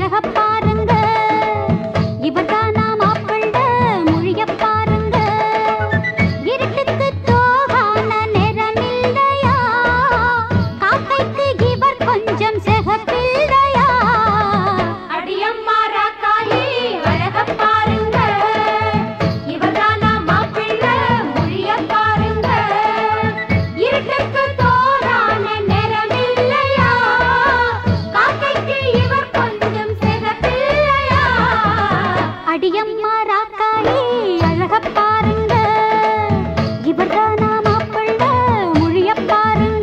அழகப் பாருங்க இவர்தானா மாப்பிள்ளை மொழியப் பாருங்க இருட்டுக்கு தோகான நிறமில்லையா காக்கைக்கு இவர் கொஞ்சம் சிகப்பில்லையா அடியம்மா ராக்காயி அழகப் பாருங்க இவர்தானா மாப்பிள்ளை மொழியப் பாருங்க இருட்டுக்கு தோரான நிறமில்லையா காக்கைக்கு இவர் கொஞ்சம் சிகப்பில்லையா அடியம்மா ராக்காயி அழகப் பாருங்க இவர்தானா மாப்பிள்ளை மொழியப் பாருங்க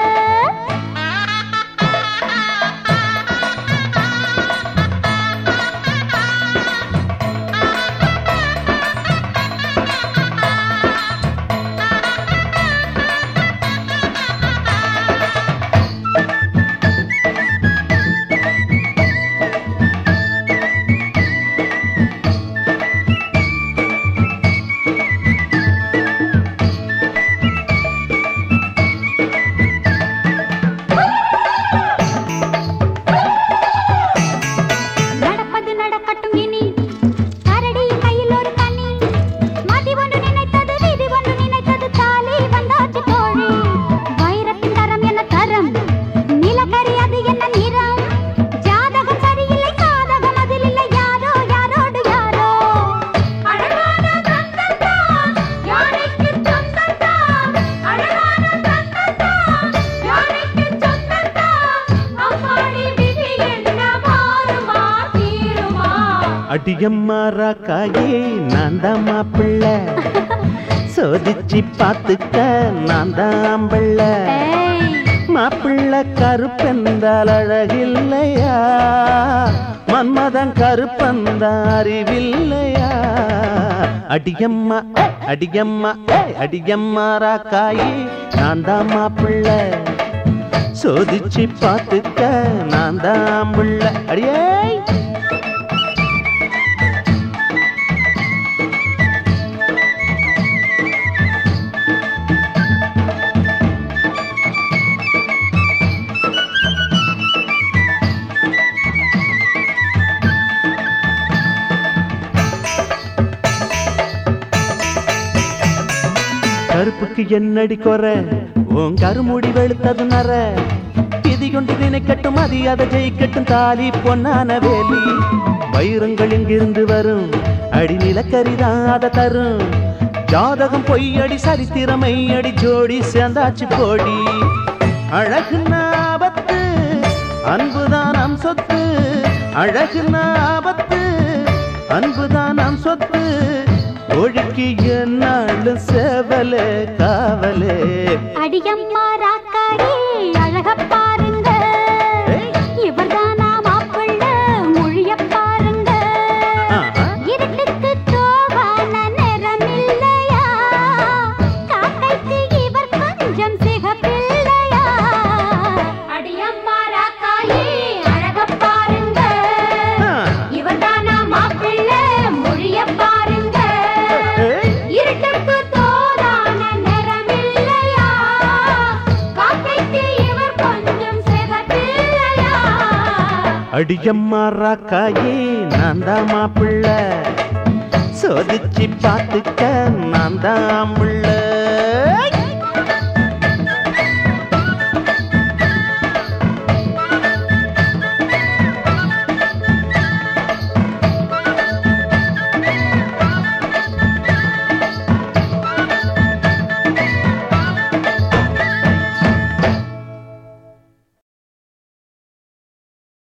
நடப்பது நடக்கட்டும் இனி கரடி கையில் ஒரு கனி மதி ஒன்று நினைத்தது விதி ஒன்று நினைத்தது தாலி வந்தாச்சு தோழி வைரத்தின் தரம் என்ன தரம் நிலக்கரி அது என்ன நிறம் ஜாதகம் சரியில்லை சாதகம் அதில் இல்லை யாரோ யாரோடு யாரோ அழகான தந்தத்தான் யானைக்கு சொந்தத்தான் அழகான தந்தத்தான் யானைக்கு சொந்தத்தான் அம்மாடி விதி என்ன மாறுமா தீருமா அடியம்மா ராக்காயே நான் தான் மாப்பிள்ளை சோதிச்சு பார்த்துக்க நான் தான் ஆம்பிள்ளை ஏய் மாப்பிள்ளை கருப்பெந்தால் அழகில்லையா மன்மதன் கருப்பந்தான் அறிவில்லையா அடியம்மா ஏ, அடியம்மா ஏ, அடியம்மா ராக்காயி நான் தான் மாப்பிள்ளை சோதிச்சு பார்த்துக்க நான் தான் புள்ள அடியே கருப்புக்கு என்னடி குறை உன் கருமுடி வெளுத்தது நர விதி கொண்டு நினைக்கட்டும் அது அதை ஜெயிக்கட்டும் தாலி பொன்னான வேலி வைரங்கள் எங்கிருந்து வரும் அடி நிலக்கரிதான் அதை தரும் ஜாதகம் பொய்யடி சரித்திரமை அடி ஜோடி சேர்ந்தாச்சு போடி அழகு ஆபத்து அன்புதான் நம் சொத்து அழகு ஆபத்து அன்புதான் நம் சொத்து ஒழுக்கி என்னாலும் சேவலே காவலே அடியம்மா ராக்காடி அழகப் பாருங்க இவர்தானா மாப்பிள்ளை மொழியப் பாருங்க ஆஹா. இருட்டுக்கு தோவான நிறமில்லையா காக்கைக்கு இவர் கொஞ்சம் சிகப்பில்லையா அடியம்மா ராக்காயி அழகப் பாருங்க ஆ. இவர்தானா மாப்பிள்ளை மொழியப் பாருங்க ஏய். இருட்டுக்கு தோதான நிறமில்லையா காக்கைக்கு இவர் கொஞ்சம் சிகப்பில்லையா அடியம்மா ராக்காயே நான் தான் மாப்பிள்ளை சோதிச்சு பார்த்துக்க நான் தான் புள்ள